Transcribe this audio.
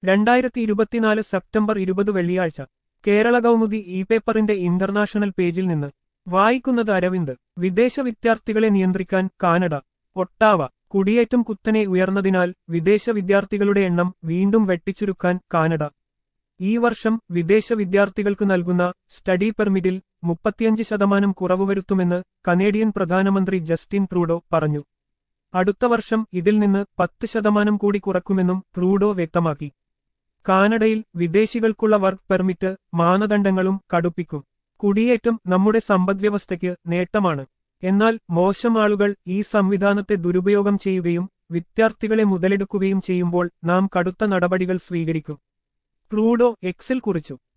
രണ്ടായിരത്തി ഇരുപത്തിനാല് സെപ്റ്റംബർ ഇരുപത് വെള്ളിയാഴ്ച കേരള കൗമുദി ഇ പേപ്പറിന്റെ ഇന്റർനാഷണൽ പേജിൽ നിന്ന് വായിക്കുന്നത് അരവിന്ദ് വിദേശ വിദ്യാർത്ഥികളെ നിയന്ത്രിക്കാൻ കാനഡ ഒട്ടാവ കുടിയേറ്റം കുത്തനെ ഉയർന്നതിനാൽ വിദേശ വിദ്യാർത്ഥികളുടെ എണ്ണം വീണ്ടും വെട്ടിച്ചുരുക്കാൻ കാനഡ ഈ വർഷം വിദേശ വിദ്യാർത്ഥികൾക്ക് നൽകുന്ന സ്റ്റഡി പെർമിറ്റിൽ മുപ്പത്തിയഞ്ച് ശതമാനം കുറവ് വരുത്തുമെന്ന് കനേഡിയൻ പ്രധാനമന്ത്രി ജസ്റ്റിൻ ട്രൂഡോ പറഞ്ഞു അടുത്ത വർഷം ഇതിൽ നിന്ന് പത്ത് ശതമാനം കൂടി കുറക്കുമെന്നും ട്രൂഡോ വ്യക്തമാക്കി കാനഡയിൽ വിദേശികൾക്കുള്ള വർക്ക് പെർമിറ്റ് മാനദണ്ഡങ്ങളും കടുപ്പിക്കും കുടിയേറ്റം നമ്മുടെ സമ്പദ്വ്യവസ്ഥയ്ക്ക് നേട്ടമാണ് എന്നാൽ മോശം ആളുകൾ ഈ സംവിധാനത്തെ ദുരുപയോഗം ചെയ്യുകയും വിദ്യാർത്ഥികളെ മുതലെടുക്കുകയും ചെയ്യുമ്പോൾ നാം കടുത്ത നടപടികൾ സ്വീകരിക്കും ട്രൂഡോ എക്സിൽ കുറിച്ചു